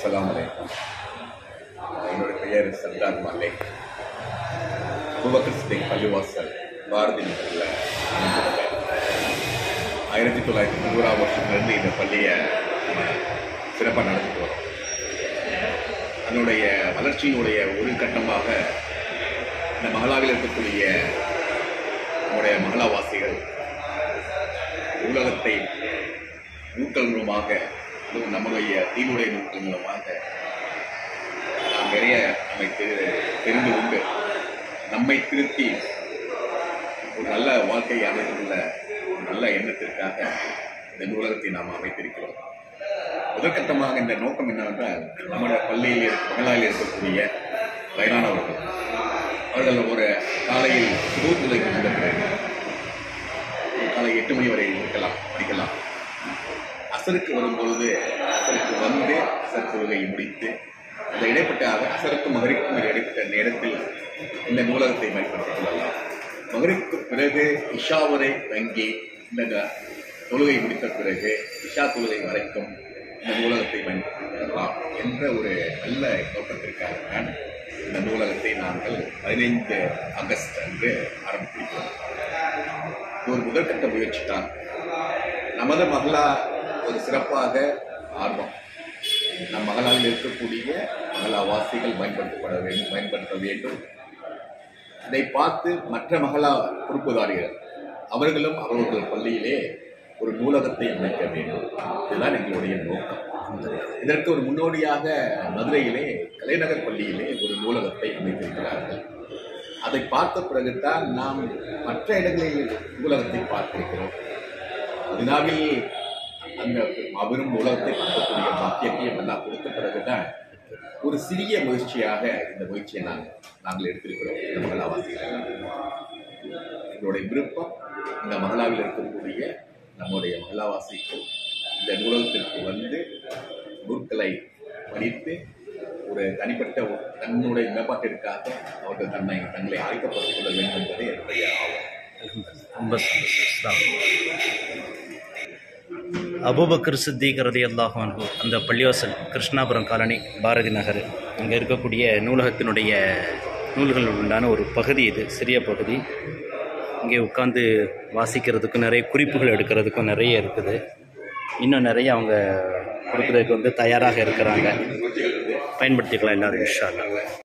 அஸ்ஸலாமு அலைக்கும் என்னுடைய பெயர் சர்தார் மல்லிக் அபுபக்கர் சித்திக் பள்ளிவாசல் பாரதி நகரில் அமைந்திருக்கேன் ஆயிரத்தி தொள்ளாயிரத்தி தொண்ணூறாம் வருஷத்துலேருந்து இந்த பள்ளியை நம்ம சிறப்பாக நடத்திட்டு வரோம் அதனுடைய வளர்ச்சியினுடைய ஒரு கட்டமாக இந்த மகளாவில் இருக்கக்கூடிய நம்முடைய மகளாவாசிகள் உலகத்தை நூட்கள் மூலமாக அதுவும் நம்முடைய தீனுடைய நூட்கள் மூலமாக நாம் நிறைய நம்மை தெரி- தெரிந்து கொண்டு நம்மை திருத்தி ஒரு நல்ல வாழ்க்கையை அமைத்துள்ள ஒரு நல்ல எண்ணத்திற்காக இந்த நூலகத்தை நாம் அமைத்திருக்கிறோம் முதற்கட்டமாக இந்த நோக்கம் என்னவென்றால் நம்முடைய பள்ளியில் இருக்க மகளாயில் இருக்கக்கூடிய வயதானவர்கள் அவர்கள் ஒரு காலையில் சுபத்துலைக்கு வந்த பிறகு ஒரு காலை எட்டு மணி வரை இருக்கலாம் படிக்கலாம் அசருக்கு வரும்பொழுது அசருக்கு வந்து அசர் தொழுகையை முடித்து அந்த இடைப்பட்ட அசருக்கு மகரிக்கும் இடைப்பட்ட நேரத்தில் இந்த நூலகத்தை பயன்படுத்திக் கொள்ளலாம் மகரிக்கு பிறகு இஷா வரை தங்கி இந்த தொழுகை முடித்த பிறகு இஷா தொழுகை வரைக்கும் இந்த நூலகத்தை பயன்படுத்திக் கொள்ளலாம் என்ற ஒரு நல்ல நோக்கத்திற்காக தான் இந்த நூலகத்தை நாங்கள் பதினைந்து ஆகஸ்ட் அன்று ஆரம்பித்திருக்கிறோம் இது ஒரு முதற்கட்ட முயற்சி தான் நமது மகளா ஒரு சிறப்பாக ஆர்வம் நம் மகளால் இருக்கக்கூடிய மகளா வாசிகள் பயன்படுத்தப்பட வேண்டும் பயன்படுத்த வேண்டும் அதை பார்த்து மற்ற மகளா பொறுப்புதாரிகள் அவர்களும் அவர்கள் பள்ளியிலே ஒரு நூலகத்தை அமைக்க வேண்டும் இதுதான் எங்களுடைய நோக்கம் இதற்கு ஒரு முன்னோடியாக மதுரையிலே கலைநகர் பள்ளியிலே ஒரு நூலகத்தை அமைத்திருக்கிறார்கள் அதை பார்த்த பிறகுதான் நாம் மற்ற இடங்களில் நூலகத்தை பார்த்திருக்கிறோம் மதினாவில் அந்த மாபெரும் நூலகத்தை பார்க்கக்கூடிய பாக்கியத்தையும் எல்லாம் கொடுத்த பிறகுதான் ஒரு சிறிய முயற்சியாக இந்த முயற்சியை நாங்கள் நாங்கள் எடுத்திருக்கிறோம் இந்த மகளாவாசிகள் எங்களுடைய விருப்பம் இந்த மகளாவில் இருக்கக்கூடிய நம்முடைய மகளாவாசிக்கு இந்த நூலகத்திற்கு வந்து நூற்களை படித்து ஒரு தனிப்பட்ட ஒரு தன்னுடைய மேம்பாட்டிற்காக அவர்கள் தன்னை தங்களை ஆயத்தப்படுத்திக் கொள்ள வேண்டும் என்பதே என்னுடைய ஆவல் ரொம்ப சந்தோஷம் அஸ்ஸலாமு அபூபக்கர் சித்திக் ரதி அல்லாஹான்ஹு அந்த பள்ளிவாசல் கிருஷ்ணாபுரம் காலனி பாரதி நகர் அங்கே இருக்கக்கூடிய நூலகத்தினுடைய நூல்கள் உண்டான ஒரு பகுதி இது சிறிய பகுதி இங்கே உட்காந்து வாசிக்கிறதுக்கும் நிறைய குறிப்புகள் எடுக்கிறதுக்கும் நிறைய இருக்குது இன்னும் நிறைய அவங்க கொடுக்குறதுக்கு வந்து தயாராக இருக்கிறாங்க பயன்படுத்திக்கலாம் எல்லாரும் இன்ஷா அல்லாஹ்